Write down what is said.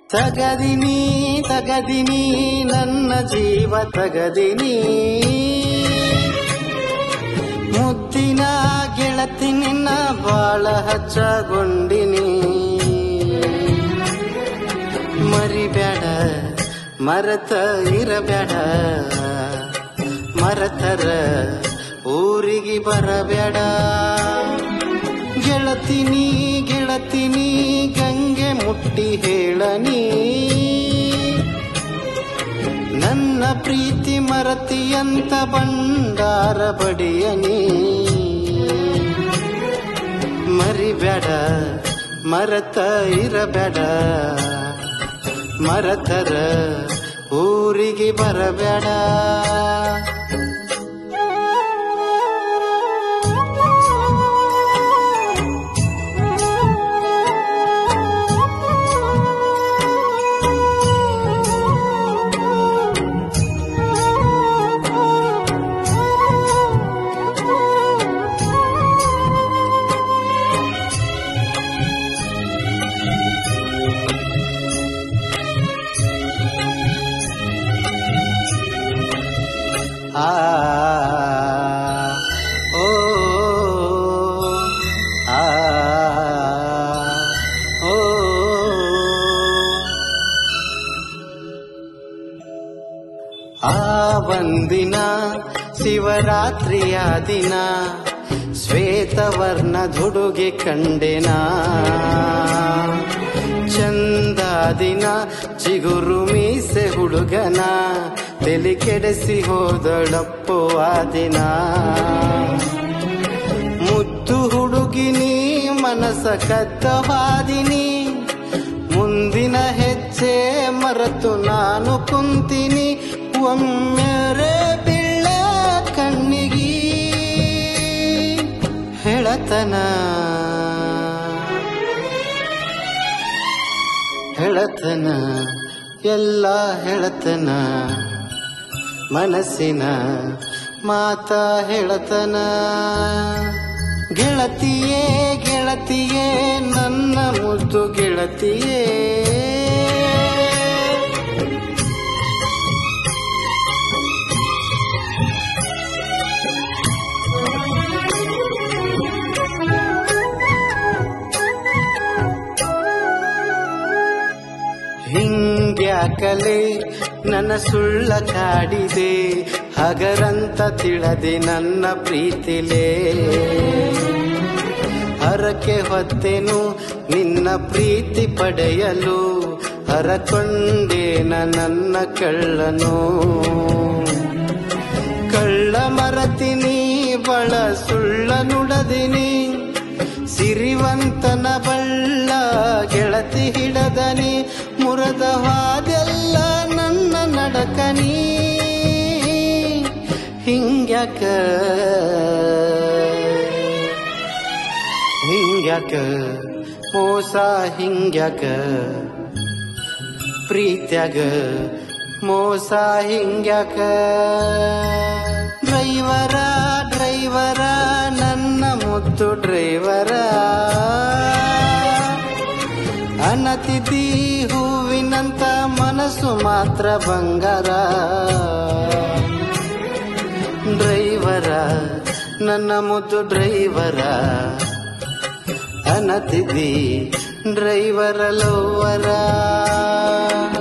ತಗದಿನಿ ತಗದಿನಿ ನನ್ನ ಜೀವ ತಗದಿನಿ ಮುದ್ದಿನ ಗೆಳತಿ ನಿನ್ನ ಬಾಳ ಹಚ್ಚಗೊಂಡಿನಿ ಮರಿಬೇಡ ಮರತ ಇರಬೇಡ ಮರತರ ಊರಿಗೆ ಬರಬೇಡ ಗೆಳತಿನಿ ಗೆಳತಿನಿ ಗಂಗೆ ಮುಟ್ಟಿ ಹೇಳನಿ ನನ್ನ ಪ್ರೀತಿ ಮರತಿಯಂತ ಬಂಡಾರ ಬಡಿಯನಿ ಮರಿಬೇಡ ಮರತ ಇರಬೇಡ ಮರತರ ಊರಿಗೆ ಬರಬೇಡ ಆ ಓ ಆ ಓ ಆ ಒಂದಿನ ಶಿವರಾತ್ರಿಯ ದಿನ ಶ್ವೇತವರ್ಣ ದುಡುಗೆ ಕಂಡೆನಾ ಚಂದ ದಿನ ಚಿಗುರು ಮೀಸೆ ಹುಡುಗನ ತಲೆ ಕೆಡಿಸಿ ಹೋದಳಪ್ಪು ಆ ದಿನ ಮುದ್ದು ಹುಡುಗಿನಿ ಮನಸ ಕದ್ದ ಹಾದಿನಿ ಮುಂದಿನ ಹೆಜ್ಜೆ ಮರೆತು ನಾನು ಕುಂತಿನಿ ಒಮ್ಮೆರೆ ಬೀಳ ಕಣ್ಣಿಗಿ ಹೇಳತನ ಹೇಳತನ ಎಲ್ಲ ಹೇಳತನ ಮನಸ್ಸಿನ ಮಾತ ಹೇಳತನ ಗೆಳತಿಯೇ ಗೆಳತಿಯೇ ನನ್ನ ಮುದ್ದು ಗೆಳತಿಯೇ ಹಿಂಗ್ಯಾಕಲೆ ನನ್ನ ಸುಳ್ಳ ಕಾಡಿದೆ ಹಗರಂತ ತಿಳದೆ ನನ್ನ ಪ್ರೀತಿಲೇ ಹರಕೆ ಹೊತ್ತೆನು ನಿನ್ನ ಪ್ರೀತಿ ಪಡೆಯಲು ಹರಕೊಂಡೇನ ನನ್ನ ಕಳ್ಳನು ಕಳ್ಳ ಮರತಿನಿ ಬಳ ಸುಳ್ಳ ನುಡದಿನಿ ಸಿರಿವಂತನ ಬಳ್ಳ ಗೆಳತಿ ಹಿಡದನಿ ಮುರದ ಹಾದೆಲ್ಲ ನನ್ನ ನಡಕನಿ ಹಿಂಗ್ಯಾಕ ಹಿಂಗ್ಯಾಕ ಮೋಸ ಹಿಂಗ್ಯಾಕ ಪ್ರೀತ್ಯಾಗ ಮೋಸ ಹಿಂಗ್ಯಾಕ ಡ್ರೈವರ ಡ್ರೈವರ ನನ್ನ ಮುದ್ದು ಡ್ರೈವರ ಅನತಿಥಿ ಹೂವಿನಂತ ಮನಸ್ಸು ಮಾತ್ರ ಬಂಗಾರ ಡ್ರೈವರ ನನ್ನ ಮುದ್ದು ಡ್ರೈವರ ಅನತಿಥಿ ಡ್ರೈವರ ಲೋವರ